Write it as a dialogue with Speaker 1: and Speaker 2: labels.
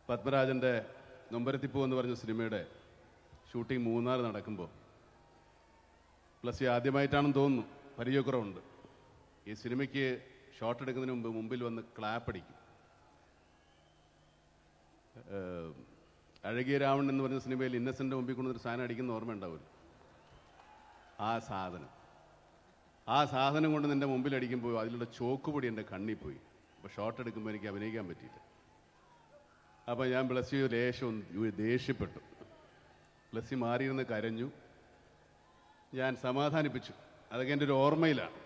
Speaker 1: പത്മരാജൻ്റെ നൊമ്പരത്തിപ്പൂ എന്ന് പറഞ്ഞ സിനിമയുടെ ഷൂട്ടിംഗ് മൂന്നാർ നടക്കുമ്പോൾ പ്ലസ് ആദ്യമായിട്ടാണെന്ന് തോന്നുന്നു പരിചയക്കുറവുണ്ട് ഈ സിനിമയ്ക്ക് ഷോട്ട് എടുക്കുന്നതിന് മുമ്പ് മുമ്പിൽ വന്ന് ക്ലാപ്പ് അടിക്കും ഏഹ്, അഴകിയ രാവണൻ എന്ന് പറഞ്ഞ സിനിമയിൽ ഇന്നസെൻ്റ് മുമ്പിൽ കൊണ്ടൊരു സാധനം അടിക്കുന്ന ഓർമ്മ ഉണ്ടാവില്ല ആ സാധനം ആ സാധനം കൊണ്ട് നിന്റെ മുമ്പിൽ അടിക്കുമ്പോൾ അതിലുള്ള ചോക്കുപൊടി എൻ്റെ കണ്ണിൽ പോയി അപ്പോൾ ഷോട്ട് എടുക്കുമ്പോൾ എനിക്ക് അഭിനയിക്കാൻ പറ്റിയില്ല അപ്പോൾ ഞാൻ ബ്ലസ്സി ലേശം ഒന്ന് ദേഷ്യപ്പെട്ടു ബ്ലസ്സി മാറിയിരുന്ന് കരഞ്ഞു ഞാൻ സമാധാനിപ്പിച്ചു അതൊക്കെ എൻ്റെ ഒരു ഓർമ്മയിലാണ്